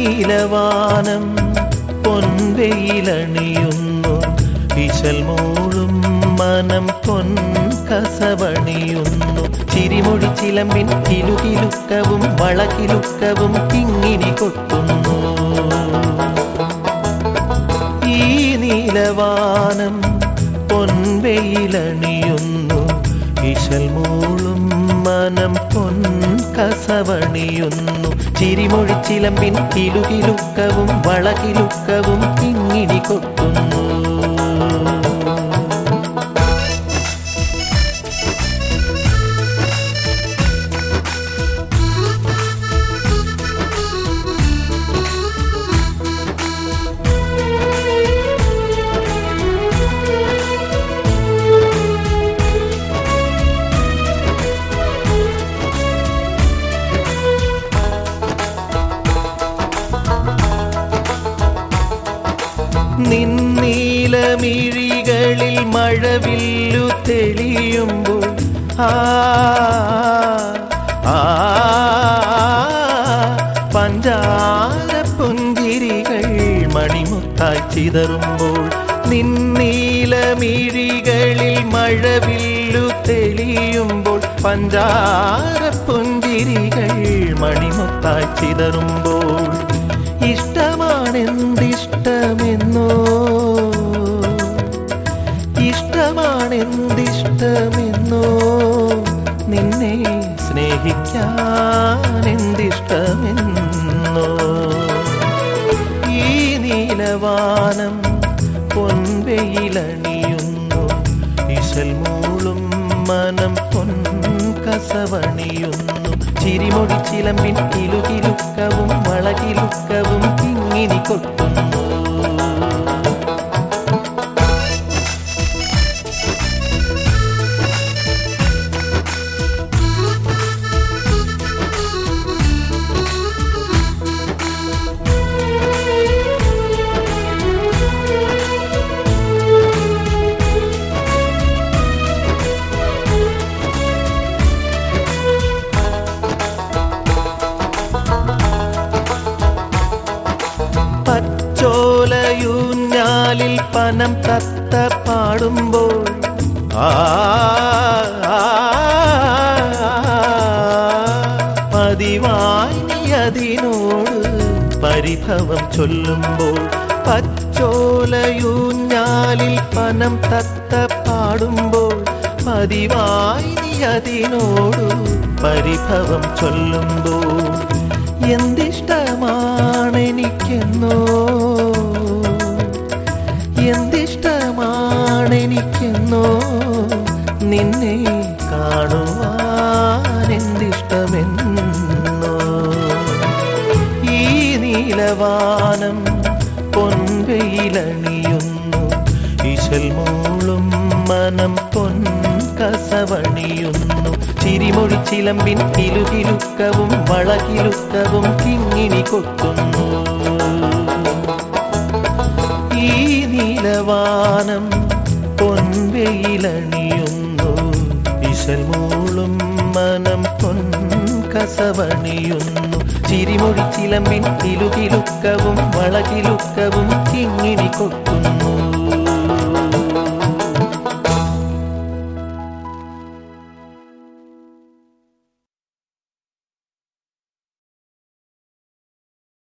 നീലവാനം പൊൻവെയിലണിയുന്നു വിശൽ മൂളും മനം പൊൻകസവണിയുന്നു ചിരിമൊഴി ചിലമ്പിൻ കിലുകിലുക്കവും വളകിലുക്കവും കിങ്ങിനി കൊട്ടുന്നു ഈ നീലവാനം പൊൻവെയിലണിയുന്നു ഇശൽ മൂളും മനം പൊൻകസവണിയുന്നു ചിരിമൊഴി ചിലമ്പിൻ കിലുകിലുക്കവും വളകിലുക്കവും കിങ്ങിണി കൊട്ടുന്നു നിന്നീലമിഴികളിൽ മഴവില്ലു തെളിയുമ്പോൾ ആ ആ, പഞ്ചാര പുഞ്ചിരികൾ മണിമുത്തായി ചിതറുമ്പോൾ നിന്നീലമിഴികളിൽ മഴവില്ലു തെളിയുമ്പോൾ പഞ്ചാര പുഞ്ചിരികൾ മണിമുത്തായി ചിതറുമ്പോൾ ഇഷ്ടമാണെന്തിഷ്ടമെന്നോ ഇഷ്ടമാണെന്തിഷ്ടമെന്നോ നിന്നെ സ്നേഹിക്കാൻ എന്തിഷ്ടമെന്നോ ഈ നീലവാനം പൊൻവെയിലണിയുന്നു ഇശൽ മൂളും മനം പൊൻകസവണിയുന്നു ചിരിമൊഴി ചിലമ്പിൻ കിലുകിലുക്കവും വളകിലുക്കവും കിങ്ങിനി കൊട്ടുന്നു പച്ചോലയൂഞ്ഞാലിൽ പനം തത്ത പാടുമ്പോൾ ആ ആ, പതിവായി നീ അതിനോട് പരിഭവം ചൊല്ലുമ്പോൾ പച്ചോലയൂഞ്ഞാലിൽ പനം തത്ത പാടുമ്പോൾ പതിവായി നീ അതിനോട് പരിഭവം ചൊല്ലുമ്പോൾ എന്തിഷ്ടമാണെനിക്കെന്നോ എന്തിഷ്ടമാണെനിക്കെന്നോ നിന്നെ കാണുവാൻ എന്തിഷ്ടമെന്നോ ഈ നീലവാനം പൊൻവെയിലണിയുന്നു ഇശൽ മൂളും മനം പൊൻകസവണിയുന്നു ചിരിമൊഴി ചിലമ്പിൻ കിലുകിലുക്കവും വളകിലുക്കവും കിങ്ങിണി കൊട്ടുന്നു ഈ നീലവാനം പൊൻവെയിലണിയുന്നു ഇശൽ മൂളും മനം പൊൻകസവണിയുന്നു ചിരിമൊഴി ചിലമ്പിൻ കിലുകിലുക്കവും വളകിലുക്കവും കിങ്ങിണി കൊട്ടുന്നു